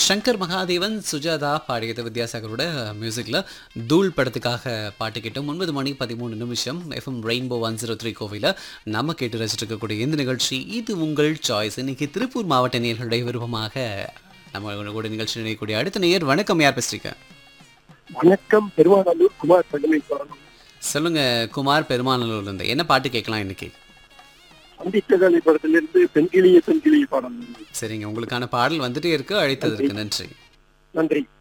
சங்கர் மகாதேவன் சுஜாதா பாடியது வித்யாசாகரோட மியூசிக்கில் தூள் படத்துக்காக பாட்டு கேட்டோம் ஒன்பது மணி பதிமூணு நிமிஷம் FM rainbow one zero three கோவில நம்ம கேட்டு ரசிச்சுட்டு இருக்கக்கூடிய இந்த நிகழ்ச்சி இது உங்கள் சாய்ஸ் இன்னைக்கு திருப்பூர் மாவட்ட நேர்களுடைய விருப்பமாக நம்ம கூட நிகழ்ச்சி நினைக்கக்கூடிய அடுத்த நேயர் வணக்கம் யார் பேசுறீங்க வணக்கம் பெருமாநல்லூர் குமார் பண்டமை சொல்லணும் சொல்லுங்க குமார் பெருமாநல்லூர்ல இருந்து என்ன பாட்டு கேட்கலாம் இன்னைக்கு சந்தித்தகாலி படத்திலிருந்து பெண்கிளிய பெண்கிளிய பாடம் சரிங்க உங்களுக்கான பாடல் வந்துட்டே இருக்கு அழைத்ததற்கு நன்றி நன்றி